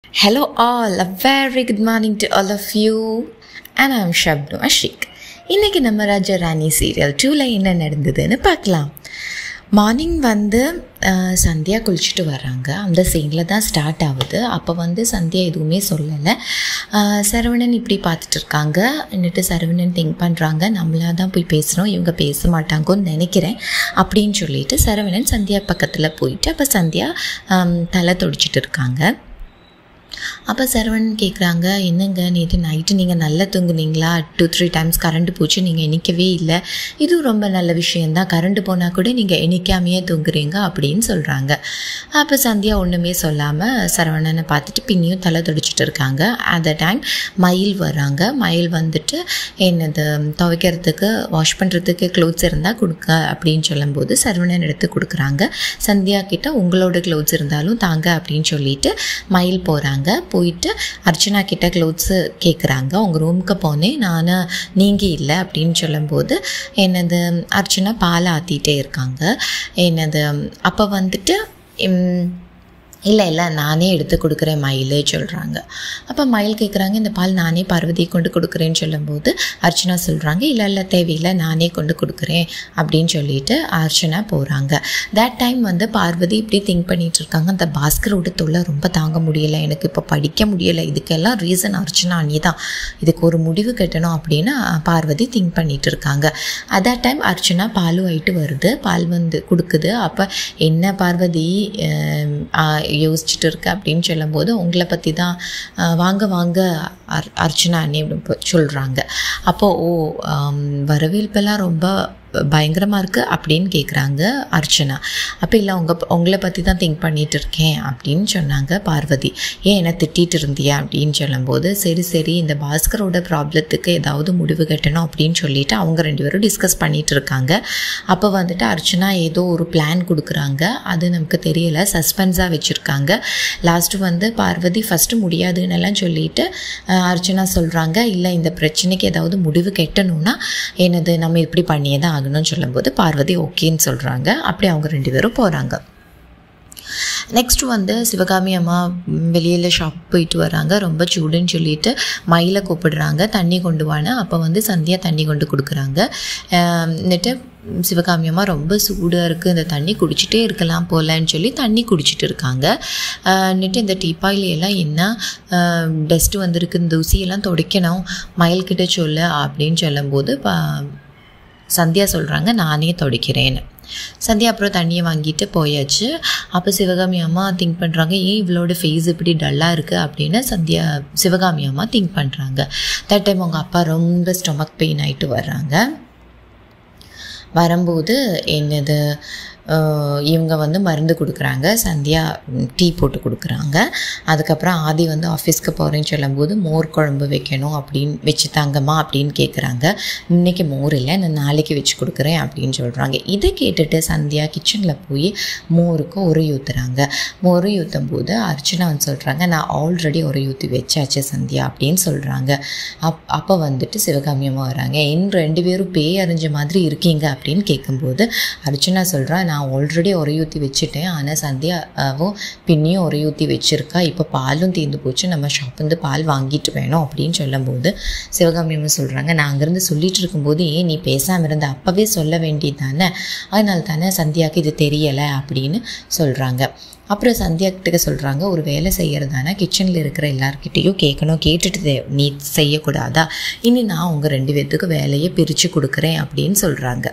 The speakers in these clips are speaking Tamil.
Hello, all. A very good morning to all of you. And I'm Shabnu Ashik. இன்றைக்கி நம்ம ராஜா ராணி சீரியல் டூவில் என்ன நடந்ததுன்னு பார்க்கலாம் மார்னிங் வந்து அஹ், சந்தியா குளிச்சுட்டு வராங்க அந்த சீனில் தான் ஸ்டார்ட் ஆகுது அப்போ வந்து சந்தியா எதுவுமே சொல்லலை அஹ், சரவணன் இப்படி பார்த்துட்டு இருக்காங்க എന്നിട്ട് சரவணன் திங்க் பண்ணுறாங்க நம்மளாக தான் போய் பேசுகிறோம் இவங்க பேச மாட்டாங்கன்னு நினைக்கிறேன் அப்படின்னு சொல்லிட்டு சரவணன் சந்தியா பக்கத்தில் போயிட்டு அப்போ சந்தியா அம், தலை துடிச்சிட்டு இருக்காங்க அப்போ சரவணன் கேட்குறாங்க என்னங்க நேற்று நைட்டு நீங்கள் நல்லா தூங்குனீங்களா டூ த்ரீ டைம்ஸ் கரண்ட் போச்சு நீங்கள் எண்ணிக்கவே இல்லை இதுவும் ரொம்ப நல்ல விஷயந்தான் கரண்ட் போனால் கூட நீங்கள் எண்ணிக்காமையே தூங்குறீங்க அப்படின்னு சொல்கிறாங்க அப்போ சந்தியா ஒன்றுமே சொல்லாமல் சரவணனை பார்த்துட்டு பின்னியும் தலை துடிச்சிட்டு இருக்காங்க அட் த டைம் மயில் வராங்க மயில் வந்துட்டு என்னது துவைக்கிறதுக்கு வாஷ் பண்ணுறதுக்கு க்ளோத்ஸ் இருந்தால் கொடுங்க அப்படின்னு சொல்லும்போது சரவணன் எடுத்து கொடுக்குறாங்க சந்தியா கிட்ட உங்களோட க்ளோத்ஸ் இருந்தாலும் தாங்க அப்படின்னு சொல்லிட்டு மயில் போகிறாங்க போயிட்டு அர்ச்சனா கிட்ட க்ளோத்ஸு கேட்குறாங்க உங்கள் ரூமுக்கு போனேன் நான் நீங்கள் இல்லை அப்படின்னு சொல்லும்போது என்னது அர்ச்சனா பால் ஆற்றிட்டே இருக்காங்க என்னது அப்போ வந்துட்டு ம், இல்லை இல்லை நானே எடுத்து கொடுக்குறேன் மயிலே சொல்கிறாங்க அப்போ மயில் கேட்குறாங்க இந்த பால் நானே பார்வதி கொண்டு கொடுக்குறேன்னு சொல்லும்போது அர்ச்சனா சொல்கிறாங்க இல்லை இல்லை தேவையில்லை நானே கொண்டு கொடுக்குறேன் அப்படின்னு சொல்லிட்டு அர்ச்சனா போகிறாங்க தட் டைம் வந்து பார்வதி இப்படி திங்க் பண்ணிட்டு இருக்காங்க அந்த பாஸ்கரோட தொல்லை ரொம்ப தாங்க முடியலை எனக்கு இப்போ படிக்க முடியலை இதுக்கெல்லாம் ரீசன் அர்ச்சனா நீ தான் இதுக்கு ஒரு முடிவு கட்டணும் அப்படின்னு பார்வதி திங்க் பண்ணிட்டு இருக்காங்க at that டைம் அர்ச்சனா பாலும் ஆயிட்டு வருது பால் வந்து கொடுக்குது அப்போ என்ன பார்வதி ஆம், ஆ, யோசிச்சுட்டு இருக்க அப்படின்னு சொல்லும்போது உங்களை பற்றி தான் ஆ, வாங்க வாங்க அர் அர்ச்சனா அண்ணி அப்படின்னு சொல்கிறாங்க அப்போது ஓ ஆம், வரவேற்பெல்லாம் ரொம்ப பயங்கரமாக இருக்குது அப்படின்னு கேட்குறாங்க அர்ச்சனா அப்போ இல்லை உங்கள் உங்களை பற்றி தான் திங்க் பண்ணிட்டு இருக்கேன் அப்படின்னு சொன்னாங்க பார்வதி ஏன் என்ன திட்டிட்டு இருந்தியா அப்படின்னு சொல்லும்போது சரி சரி இந்த பாஸ்கரோட ப்ராப்ளத்துக்கு ஏதாவது முடிவு கட்டணும் அப்படின்னு சொல்லிட்டு அவங்க ரெண்டு பேரும் டிஸ்கஸ் பண்ணிட்டு இருக்காங்க அப்போ வந்துட்டு அர்ச்சனா ஏதோ ஒரு பிளான் கொடுக்குறாங்க அது நமக்கு தெரியல சஸ்பென்ஸாக வச்சுருக்காங்க லாஸ்ட்டு வந்து பார்வதி ஃபஸ்ட்டு முடியாதுன்னு எல்லாம் சொல்லிட்டு அஹ், அர்ச்சனா சொல்கிறாங்க இல்லை இந்த பிரச்சனைக்கு ஏதாவது முடிவு கட்டணும்னா என்னது நம்ம இப்படி பண்ணியே தான் ஆகணும்னு சொல்லும்போது பார்வதி ஓகேன்னு சொல்கிறாங்க அப்படி அவங்க ரெண்டு பேரும் போகிறாங்க நெக்ஸ்ட் வந்து சிவகாமி அம்மா வெளியில் ஷாப் போயிட்டு வராங்க ரொம்ப சூடுன்னு சொல்லிட்டு மயிலை கூப்பிடுறாங்க தண்ணி கொண்டு வான்னு அப்போ வந்து சந்தியா தண்ணி கொண்டு கொடுக்குறாங்க എന്നിട്ട് சிவகாமி அம்மா ரொம்ப சூடாக இருக்குது இந்த தண்ணி குடிச்சிட்டே இருக்கலாம் போலன்னு சொல்லி தண்ணி குடிச்சிட்டு இருக்காங்க എന്നിട്ട് இந்த டீப்பாயில் எல்லாம் என்ன டஸ்ட்டு வந்திருக்கு இந்த தூசியெல்லாம் துடைக்கணும் மயில்கிட்ட சொல்லு அப்படின்னு சொல்லும்போது ப- சந்தியா சொல்கிறாங்க நானே துடைக்கிறேன்னு சந்தியா அப்புறம் தண்ணியை வாங்கிட்டு போயாச்சு அப்போ சிவகாமி அம்மா திங்க் பண்ணுறாங்க ஏன் இவளோட ஃபேஸ் இப்படி டல்லாக இருக்குது அப்படின்னு சந்தியா சிவகாமி அம்மா திங்க் பண்ணுறாங்க தட் டைம் அவங்க அப்பா ரொம்ப ஸ்டொமக் பெயின் ஆகிட்டு வர்றாங்க வரும்போது என்னது அஹ், இவங்க வந்து மருந்து கொடுக்குறாங்க சந்தியா டீ போட்டு கொடுக்குறாங்க அதுக்கப்புறம் ஆதி வந்து ஆஃபீஸ்க்கு போகிறேன்னு சொல்லும்போது மோர் குழம்பு வைக்கணும் அப்படின்னு வச்சு தாங்கம்மா அப்படின்னு கேட்குறாங்க இன்னைக்கு மோர் இல்லை நான் நாளைக்கு வச்சு கொடுக்குறேன் அப்படின்னு சொல்கிறாங்க இதை கேட்டுட்டு சந்தியா கிச்சனில் போய் மோருக்கு உரை ஊற்றுறாங்க மோரை ஊற்றும் போது அர்ச்சனா வந்து சொல்கிறாங்க நான் ஆல்ரெடி உரை ஊற்றி வச்சாச்சு சந்தியா அப்படின்னு சொல்கிறாங்க அப் அப்போ வந்துட்டு சிவகாமி அம்மா வராங்க என் ரெண்டு பேரும் பேய் அறிஞ்ச மாதிரி இருக்கீங்க அப்படின்னு கேட்கும்போது அர்ச்சனா சொல்கிறா நான் ஆல்ரெடி உரையூற்றி வச்சுட்டேன் ஆனால் சந்தியாவும் பின்னியும் உரையூற்றி வச்சுருக்கா இப்போ பாலும் தீர்ந்து போச்சு நம்ம ஷாப்லேருந்து பால் வாங்கிட்டு வேணும் அப்படின்னு சொல்லும்போது சிவகாமி அம்மா சொல்கிறாங்க நான் அங்கேருந்து சொல்லிட்டு இருக்கும்போது ஏன் நீ பேசாமல் இருந்த அப்போவே சொல்ல வேண்டியது தானே அதனால தானே சந்தியாவுக்கு இது தெரியலை அப்படின்னு சொல்கிறாங்க அப்புறம் சந்தியா கிட்ட சொல்கிறாங்க ஒரு வேலை செய்கிறதானா கிச்சனில் இருக்கிற எல்லார்கிட்டேயும் கேட்கணும் கேட்டுட்டு தே- நீ செய்யக்கூடாதா இனி நான் உங்கள் ரெண்டு பேர்த்துக்கு வேலையை பிரித்து கொடுக்குறேன் அப்படின்னு சொல்கிறாங்க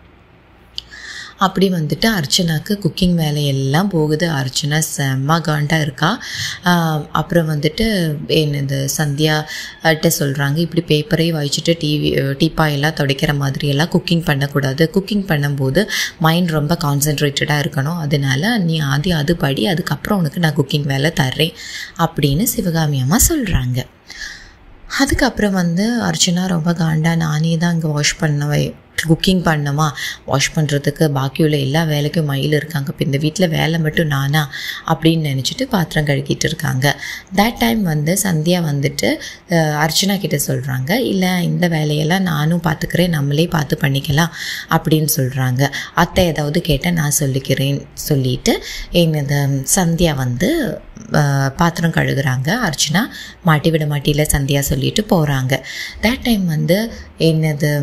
அப்படி வந்துட்டு அர்ச்சனாக்கு குக்கிங் வேலையெல்லாம் போகுது அர்ச்சனா செம்ம காண்டாக இருக்கா ஆஹ் அப்புறம் வந்துட்டு என்னது சந்தியா கிட்ட சொல்கிறாங்க இப்படி பேப்பரே வாய்ச்சிட்டு டிவி டீப்பாயெல்லாம் துடைக்கிற மாதிரியெல்லாம் குக்கிங் பண்ணக்கூடாது குக்கிங் பண்ணும்போது மைண்ட் ரொம்ப கான்சென்ட்ரேட்டடாக இருக்கணும் அதனால நீ ஆதி அது படி அதுக்கப்புறம் உனக்கு நான் குக்கிங் வேலை தர்றேன் அப்படின்னு சிவகாமி அம்மா சொல்கிறாங்க அதுக்கப்புறம் வந்து அர்ச்சனா ரொம்ப காண்டா நானே தான் இங்கே வாஷ் பண்ண குக்கிங் பண்ணணுமா வாஷ் பண்ணுறதுக்கு பாக்கியுள்ள எல்லா வேலைக்கும் மயில் இருக்காங்க இப்போ இந்த வீட்டில் வேலை மட்டும் நானா அப்படின்னு நினச்சிட்டு பாத்திரம் கழுகிட்டு இருக்காங்க தட் டைம் வந்து சந்தியா வந்துட்டு அஹ், அர்ச்சனா கிட்ட சொல்கிறாங்க இல்லை இந்த வேலையெல்லாம் நானும் பார்த்துக்கிறேன் நம்மளே பார்த்து பண்ணிக்கலாம் அப்படின்னு சொல்கிறாங்க அத்தை ஏதாவது கேட்டால் நான் சொல்லிக்கிறேன் சொல்லிட்டு என்னது சந்தியா வந்து அஹ், பாத்திரம் கழுகுறாங்க அர்ச்சனா மாட்டி விட மாட்டியில் சந்தியா சொல்லிட்டு போகிறாங்க தட் டைம் வந்து என்னது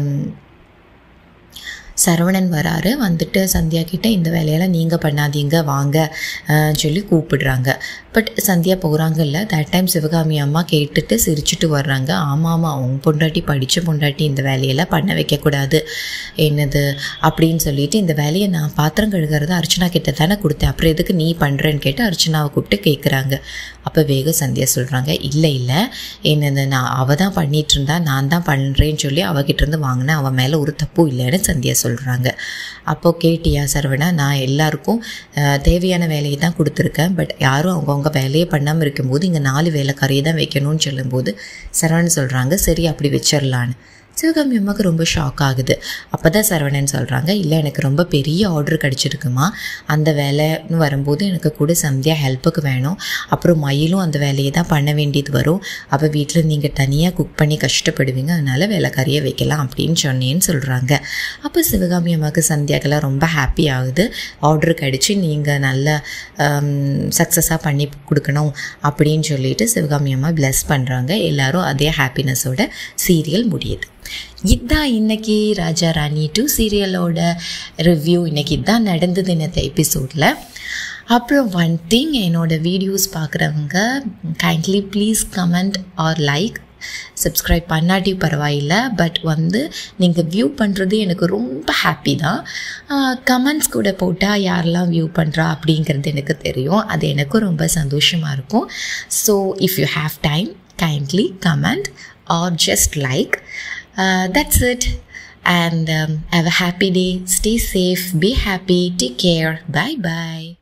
சரவணன் வராரு வந்துட்டு சந்தியா கிட்ட இந்த வேலையெல்லாம் நீங்கள் பண்ணாதீங்க வாங்க அஹ், சொல்லி கூப்பிடுறாங்க பட் சந்தியா போகிறாங்கல்ல தட் டைம் சிவகாமி அம்மா கேட்டுட்டு சிரிச்சுட்டு வர்றாங்க ஆமாம் ஆமாம் அவங்க பொண்டாட்டி படித்த பொண்டாட்டி இந்த வேலையெல்லாம் பண்ண வைக்கக்கூடாது என்னது அப்படின்னு சொல்லிட்டு இந்த வேலையை நான் பாத்திரம் கழுகுறத அர்ச்சனா கிட்ட தானே கொடுத்தேன் அப்புறம் எதுக்கு நீ பண்ணுறேன்னு கேட்டு அர்ச்சனாவை கூப்பிட்டு கேட்குறாங்க அப்போ வேக சந்தியா சொல்கிறாங்க இல்லை இல்லை என்னது நான் அவள் தான் பண்ணிட்டு இருந்தா நான் தான் பண்ணுறேன்னு சொல்லி அவகிட்ட இருந்து வாங்கினேன் அவன் மேலே ஒரு தப்பும் இல்லைன்னு சந்தியா சொல்கிறாங்க அப்போ கேட்டியா சரவணா நான் எல்லாருக்கும் அஹ், தேவையான வேலையை தான் கொடுத்துருக்கேன் பட் யாரும் அவங்கவுங்க வேலையே பண்ணாமல் இருக்கும்போது இங்கே நாலு வேலைக்காரியை தான் வைக்கணும்னு சொல்லும்போது சரவணன் சொல்கிறாங்க சரி அப்படி வச்சிடலான்னு சிவகாமி அம்மாவுக்கு ரொம்ப ஷாக் ஆகுது அப்போ தான் சரவணன் சொல்கிறாங்க இல்லை எனக்கு ரொம்ப பெரிய ஆர்டர் கிடச்சிருக்குமா அந்த வேலைன்னு வரும்போது எனக்கு கூட சந்தியா ஹெல்ப்புக்கு வேணும் அப்புறம் மயிலும் அந்த வேலையை தான் பண்ண வேண்டியது வரும் அப்போ வீட்டில் நீங்கள் தனியாக குக் பண்ணி கஷ்டப்படுவீங்க அதனால் வேலைக்காரியை வைக்கலாம் அப்படின்னு சொன்னேன்னு சொல்கிறாங்க அப்போ சிவகாமி அம்மாவுக்கு சந்தியாக்கெல்லாம் ரொம்ப ஹாப்பி ஆகுது ஆர்டர் கிடச்சி நீங்கள் நல்ல சக்ஸஸாக பண்ணி கொடுக்கணும் அப்படின்னு சொல்லிட்டு சிவகாமி அம்மா ப்ளஸ் பண்ணுறாங்க எல்லாரும் அதே ஹாப்பினஸோட சீரியல் முடியுது இதுதான் இன்னைக்கு ராஜா ராணி டூ சீரியலோட ரிவ்யூ இன்னைக்கு இதுதான் நடந்தது இந்த எபிசோடில் அப்புறம் ஒன் திங் என்னோட வீடியோஸ் பார்க்குறவங்க kindly please comment or like subscribe பண்ணாட்டி பரவாயில்ல பட் வந்து நீங்கள் வியூ பண்ணுறது எனக்கு ரொம்ப ஹாப்பி தான் கமெண்ட்ஸ் கூட போட்டால் யாரெல்லாம் வியூ பண்ணுறா அப்படிங்கிறது எனக்கு தெரியும் அது எனக்கும் ரொம்ப சந்தோஷமாக இருக்கும் so if you have time kindly comment or just like that's it and um, have a happy day stay safe be happy take care bye bye